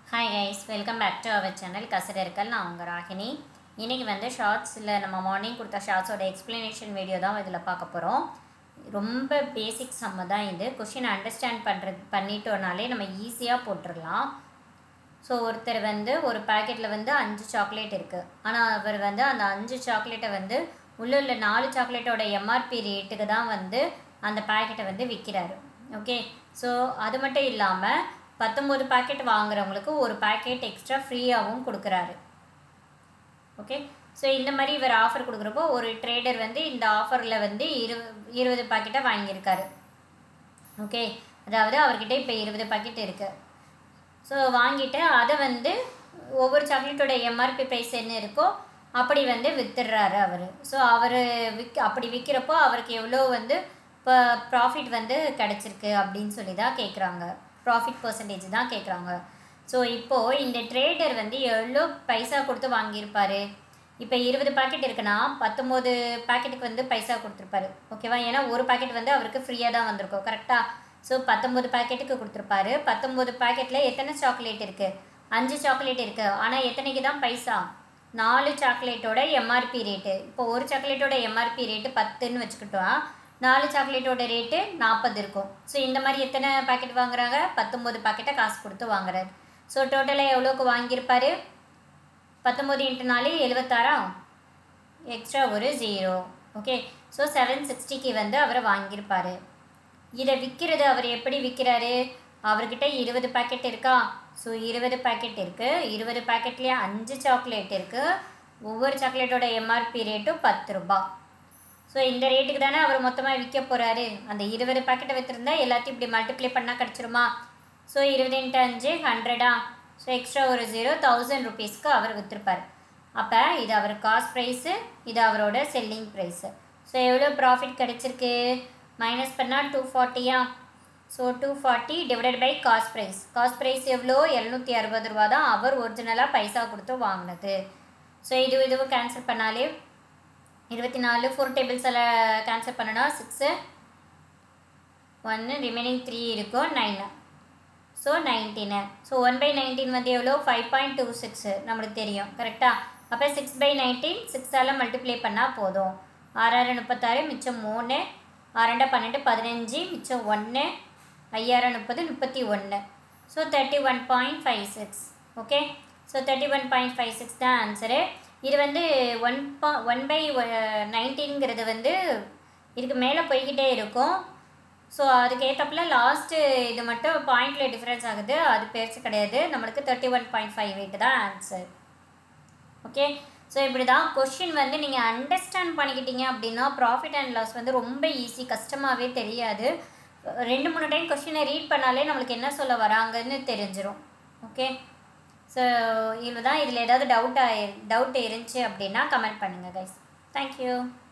hi guys welcome back to our channel கசடர்கள் நான் உங்கள் ராகினி இன்றைக்கி வந்து ஷார்ட்ஸில் நம்ம மார்னிங் கொடுத்த ஷார்ட்ஸோட எக்ஸ்ப்ளனேஷன் வீடியோ தான் இதில் பார்க்க போகிறோம் ரொம்ப பேசிக் சம்ம தான் இது கொஷின் அண்டர்ஸ்டாண்ட் பண்ணுறது பண்ணிட்டோனாலே நம்ம ஈஸியாக போட்டுடலாம் ஸோ ஒருத்தர் வந்து ஒரு பாக்கெட்டில் வந்து அஞ்சு சாக்லேட் இருக்குது ஆனால் அவர் வந்து அந்த அஞ்சு சாக்லேட்டை வந்து உள்ள உள்ள நாலு சாக்லேட்டோட எம்ஆர்பி ரேட்டுக்கு தான் வந்து அந்த பாக்கெட்டை வந்து விற்கிறாரு ஓகே ஸோ அது மட்டும் இல்லாமல் பத்தொம்போது பாக்கெட் வாங்குறவங்களுக்கு ஒரு பாக்கெட் எக்ஸ்ட்ரா ஃப்ரீயாகவும் கொடுக்குறாரு ஓகே ஸோ இந்த மாதிரி இவர் ஆஃபர் கொடுக்குறப்போ ஒரு ட்ரேடர் வந்து இந்த ஆஃபரில் வந்து இரு இருபது பாக்கெட்டை வாங்கியிருக்காரு ஓகே அதாவது அவர்கிட்ட இப்போ இருபது பாக்கெட் இருக்குது ஸோ வாங்கிட்டு அதை வந்து ஒவ்வொரு சாக்லேட்டோட எம்ஆர்பி ப்ரைஸ் என்ன இருக்கோ அப்படி வந்து வித்துடுறாரு அவர் ஸோ அவர் விக் அப்படி விற்கிறப்போ அவருக்கு எவ்வளோ வந்து இப்போ ப்ராஃபிட் வந்து கிடச்சிருக்கு அப்படின்னு சொல்லி தான் கேட்குறாங்க ப்ராஃபிட் பர்சன்டேஜ் தான் கேட்குறாங்க ஸோ இப்போது இந்த ட்ரேடர் வந்து எவ்வளோ பைசா கொடுத்து வாங்கியிருப்பாரு இப்போ இருபது பாக்கெட் இருக்குன்னா பத்தொம்போது பாக்கெட்டுக்கு வந்து பைசா கொடுத்துருப்பாரு ஓகேவா ஏன்னா ஒரு பாக்கெட் வந்து அவருக்கு ஃப்ரீயாக தான் வந்திருக்கும் கரெக்டாக ஸோ பத்தொம்போது பாக்கெட்டுக்கு கொடுத்துருப்பாரு பத்தொம்போது பாக்கெட்டில் எத்தனை சாக்லேட் இருக்குது அஞ்சு சாக்லேட் இருக்குது ஆனால் எத்தனைக்கு தான் பைசா நாலு சாக்லேட்டோட எம்ஆர்பி ரேட்டு இப்போ ஒரு சாக்லேட்டோட எம்ஆர்பி ரேட்டு பத்துன்னு வச்சுக்கிட்டோம் நாலு சாக்லேட்டோட ரேட்டு நாற்பது இருக்கும் ஸோ இந்த மாதிரி எத்தனை பாக்கெட் வாங்குறாங்க பத்தொம்போது பாக்கெட்டை காசு கொடுத்து வாங்குறாரு ஸோ டோட்டலாக எவ்வளோக்கு வாங்கியிருப்பாரு பத்தொம்போது இன்ட்டு நாலு எழுபத்தாறா எக்ஸ்ட்ரா ஒரு ஜீரோ ஓகே ஸோ செவன் சிக்ஸ்டிக்கு வந்து அவர் வாங்கியிருப்பார் இதை விற்கிறது அவர் எப்படி விற்கிறாரு அவர்கிட்ட இருபது பாக்கெட் இருக்கா ஸோ இருபது பாக்கெட் இருக்குது இருபது பாக்கெட்லேயே அஞ்சு சாக்லேட் இருக்குது ஒவ்வொரு சாக்லேட்டோட எம்ஆர்பி ரேட்டும் பத்து ரூபா ஸோ இந்த ரேட்டுக்கு தானே அவர் மொத்தமாக விற்க போகிறாரு அந்த இருபது பாக்கெட்டை விற்றுருந்தா எல்லாத்தையும் இப்படி மல்டிப்ளை பண்ணால் கிடச்சிருமா ஸோ இருபது இன்ட்டு அஞ்சு ஹண்ட்ரடா ஸோ எக்ஸ்ட்ரா ஒரு ஜீரோ தௌசண்ட் ருபீஸ்க்கு அவர் விற்றுருப்பார் அப்போ இது அவர் காஸ்ட் ப்ரைஸு இது அவரோட செல்லிங் ப்ரைஸு ஸோ எவ்வளோ ப்ராஃபிட் கிடச்சிருக்கு மைனஸ் பண்ணால் டூ ஃபார்ட்டியா so two forty divided by cost price cost price எவ்வளோ எழுநூற்றி அறுபது ரூபா தான் அவர் ஒரிஜினலாக பைசா கொடுத்து வாங்கினது ஸோ இது இதுவும் கேன்சல் பண்ணாலே இருபத்தி நாலு ஃபோர் டேபிள்ஸ் எல்லாம் கேன்சல் பண்ணனா சிக்ஸு ஒன்று ரிமைனிங் த்ரீ இருக்கும் nine so nineteen so one by nineteen வந்து எவ்வளோ ஃபைவ் பாயிண்ட் டூ சிக்ஸு நம்மளுக்கு தெரியும் கரெக்டாக அப்போ சிக்ஸ் பை நைன்டீன் சிக்ஸால் மல்டிப்ளை பண்ணால் போதும் ஆறாறு முப்பத்தாறு மிச்சம் மூணு ஆறண்டா பன்னெண்டு பதினஞ்சு மிச்சம் ஒன்று ஐயாயிரம் முப்பது முப்பத்தி ஒன்று so thirty one point five six okay so thirty one point five six தான் ஆன்சரு இது வந்து ஒன் பா ஒன் பை நைன்டீன்ங்கிறது வந்து இதுக்கு மேலே போய்கிட்டே இருக்கும் ஸோ அதுக்கு ஏற்றப்பில் லாஸ்ட்டு இது மட்டும் பாயிண்டில் டிஃப்ரென்ஸ் ஆகுது அது பெருசு கிடையாது நம்மளுக்கு thirty one point five eight தான் ஆன்சர் ஓகே ஸோ இப்படி தான் கொஷின் வந்து நீங்கள் அண்டர்ஸ்டாண்ட் பண்ணிக்கிட்டீங்க அப்படின்னா ப்ராஃபிட் அண்ட் லாஸ் வந்து ரொம்ப ஈஸி கஷ்டமாகவே தெரியாது ரெண்டு மூணு டைம் கொஷினை ரீட் பண்ணாலே நம்மளுக்கு என்ன சொல்ல வராங்கன்னு தெரிஞ்சிடும் ஓகே ஸோ இவ்வளோ தான் இதில் ஏதாவது டவுட் ஆகி டவுட் இருந்துச்சு அப்படின்னா கமெண்ட் பண்ணுங்கள் கைஸ் தேங்க்யூ